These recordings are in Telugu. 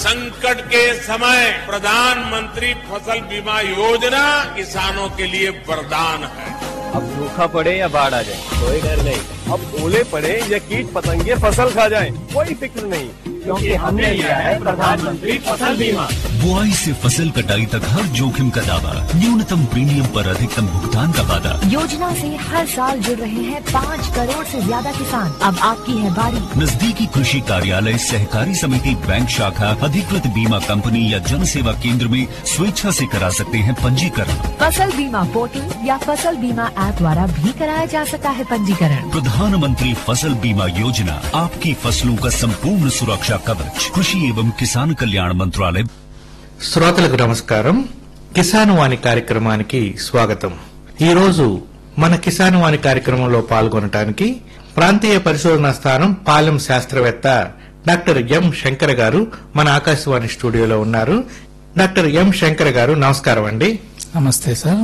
संकट के समय प्रधानमंत्री फसल बीमा योजना किसानों के लिए वरदान है अब सूखा पड़े या बाढ़ आ जाए कोई डर नहीं अब ओले पड़े या कीट पतंगे फसल खा जाए कोई फिक्र नहीं क्योंकि हमने लिया है प्रधानमंत्री फसल बीमा बुआई से फसल कटाई तक हर जोखिम का दावा न्यूनतम प्रीमियम पर अधिकतम भुगतान का वादा योजना से हर साल जुड़ रहे हैं पाँच करोड़ से ज्यादा किसान अब आपकी है बारी नजदीकी कृषि कार्यालय सहकारी समिति बैंक शाखा अधिकृत बीमा कंपनी या जन सेवा केंद्र में स्वेच्छा से करा सकते हैं पंजीकरण फसल बीमा पोर्टल या फसल बीमा ऐप द्वारा भी कराया जा सकता है पंजीकरण प्रधानमंत्री फसल बीमा योजना आपकी फसलों का संपूर्ण सुरक्षा कवच कृषि एवं किसान कल्याण मंत्रालय శ్రోతలకు నమస్కారం కిసాన్ వాణి కార్యక్రమానికి స్వాగతం ఈ రోజు మన కిసాన్ వాణి కార్యక్రమంలో పాల్గొనటానికి ప్రాంతీయ పరిశోధనా స్థానం పాలెం శాస్త్రవేత్త డాక్టర్ ఎం శంకర్ గారు మన ఆకాశవాణి స్టూడియోలో ఉన్నారు డాక్టర్ ఎం శంకర్ గారు నమస్కారం అండి నమస్తే సార్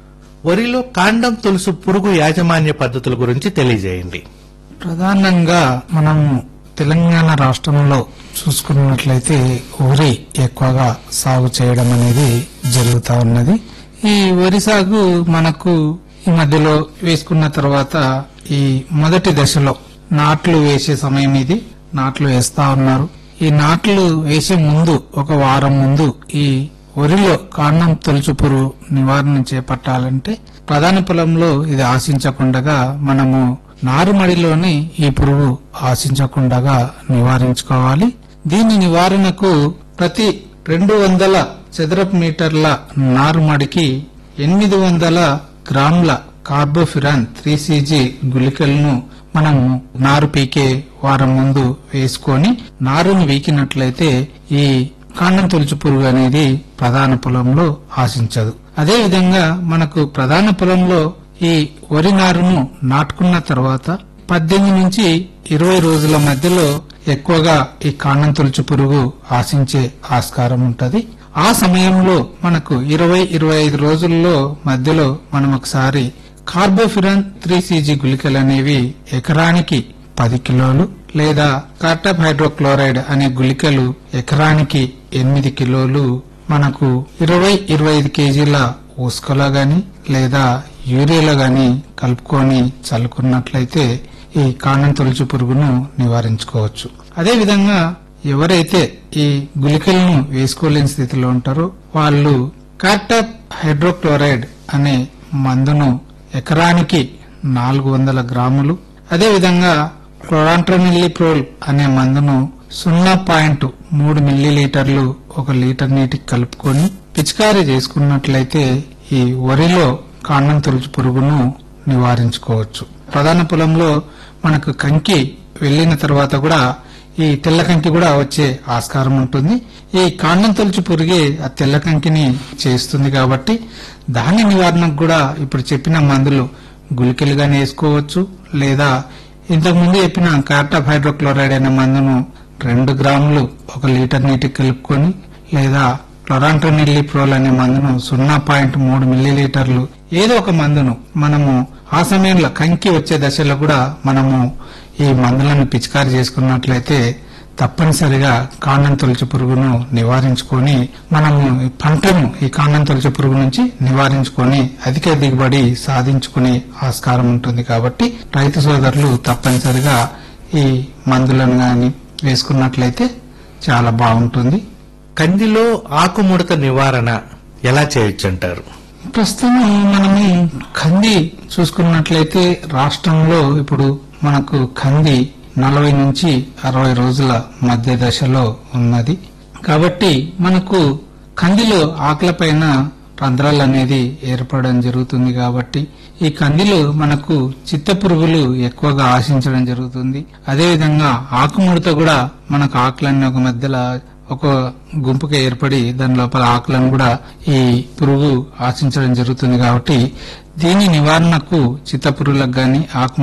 వరిలో కాండం తులుసు పురుగు యాజమాన్య పద్ధతుల గురించి తెలియజేయండి ప్రధానంగా మనం తెలంగాణ రాష్ట్రంలో చూసుకున్నట్లయితే వరి ఎక్కువగా సాగు చేయడం అనేది జరుగుతా ఉన్నది ఈ వరి సాగు మనకు ఈ మధ్యలో వేసుకున్న తర్వాత ఈ మొదటి దశలో నాట్లు వేసే సమయం ఇది నాట్లు వేస్తా ఉన్నారు ఈ నాట్లు వేసే ముందు ఒక వారం ముందు ఈ వరిలో కాండం తొలుచు పురుగు నివారణ చేపట్టాలంటే ప్రధాన పొలంలో ఇది ఆశించకుండా మనము నారుమడిలోనే ఈ పురుగు ఆశించకుండా నివారించుకోవాలి దీని నివారణకు ప్రతి రెండు వందల చదరపు మీటర్ల నారుమడికి ఎనిమిది వందల గ్రాముల కార్బోఫిరాన్ త్రీ సీజీ గుళికలను మనము నారు పీకే వారం ముందు వేసుకొని నారును వీకినట్లయితే ఈ కాండం తొలుచు పురుగు అనేది ప్రధాన పొలంలో ఆశించదు అదే విధంగా మనకు ప్రధాన పొలంలో ఈ వరి నారును నాటుకున్న తర్వాత పద్దెనిమిది నుంచి ఇరవై రోజుల మధ్యలో ఎక్కువగా ఈ కాండం తొలుచు పురుగు ఆశించే ఆస్కారం ఉంటది ఆ సమయంలో మనకు ఇరవై ఇరవై ఐదు రోజుల్లో మధ్యలో మనం ఒకసారి కార్బోఫిరాన్ త్రీ సీజీ గుళికలు అనేవి ఎకరానికి పది కిలోలు లేదా కార్టాప్ హైడ్రోక్లోరైడ్ అనే గుళికలు ఎకరానికి ఎనిమిది కిలోలు మనకు ఇరవై ఇరవై ఐదు కేజీల ఉసుకలో గాని లేదా యూరియాలో గాని కలుపుకొని చల్లుకున్నట్లయితే ఈ కాండం తొలుచు పురుగును నివారించుకోవచ్చు అదే విధంగా ఎవరైతే ఈ గుళికలను వేసుకోలేని స్థితిలో ఉంటారో వాళ్ళు కార్టాప్ హైడ్రోక్లోరైడ్ అనే మందును ఎకరానికి నాలుగు వందల గ్రాములు అదేవిధంగా క్లోరాంట్రనిల్లిప్రోల్ అనే మందును సున్నా పాయింట్ మూడు మిల్లీ లీటర్లు ఒక లీటర్ నీటికి కలుపుకొని పిచికారీ చేసుకున్నట్లయితే ఈ వరిలో కాండం తొలుచు పురుగును నివారించుకోవచ్చు ప్రధాన పొలంలో మనకు కంకి వెళ్లిన తర్వాత కూడా ఈ తెల్ల కంకి కూడా వచ్చే ఆస్కారం ఉంటుంది ఈ కాండం తొలుచు పురుగే ఆ తెల్ల కంకిని చేస్తుంది కాబట్టి దాని నివారణకు కూడా ఇప్పుడు చెప్పిన మందులు గుళికలుగానే వేసుకోవచ్చు లేదా ఇంతకుముందు చెప్పిన కార్టాప్ హైడ్రోక్లోరైడ్ అనే మందును రెండు గ్రాములు ఒక లీటర్ నీటికి కలుపుకొని లేదా క్లోరాంట్రనిల్లిప్రోల్ అనే మందును సున్నా పాయింట్ మూడు మిల్లీ లీటర్లు ఏదో ఒక మందును మనము ఆ సమయంలో కంకి వచ్చే దశలో కూడా మనము ఈ మందులను పిచికారి చేసుకున్నట్లయితే తప్పనిసరిగా కాండం తొలచు పురుగును నివారించుకొని మనము ఈ పంటను ఈ కాండం తొలచు పురుగు నుంచి నివారించుకొని అధిక దిగుబడి సాధించుకునే ఆస్కారం ఉంటుంది కాబట్టి రైతు సోదరులు తప్పనిసరిగా ఈ మందులను గాని వేసుకున్నట్లయితే చాలా బాగుంటుంది కందిలో ఆకుముడత నివారణ ఎలా చేయొచ్చంటారు ప్రస్తుతం మనము కంది చూసుకున్నట్లయితే రాష్ట్రంలో ఇప్పుడు మనకు కంది నలభై నుంచి అరవై రోజుల మధ్య దశలో ఉన్నది కాబట్టి మనకు కందిలో ఆకులపైన రంధ్రాలు అనేది ఏర్పడడం జరుగుతుంది కాబట్టి ఈ కందిలో మనకు చిత్త పురుగులు ఎక్కువగా ఆశించడం జరుగుతుంది అదేవిధంగా ఆకుముడత కూడా మనకు ఆకులన్నీ ఒక మధ్యలో ఒక గుంపుగా ఏర్పడి దాని లోపల ఆకులను కూడా ఈ పురుగు ఆశించడం జరుగుతుంది కాబట్టి దీని నివారణకు చిత్త పురుగులకు గాని ఆకు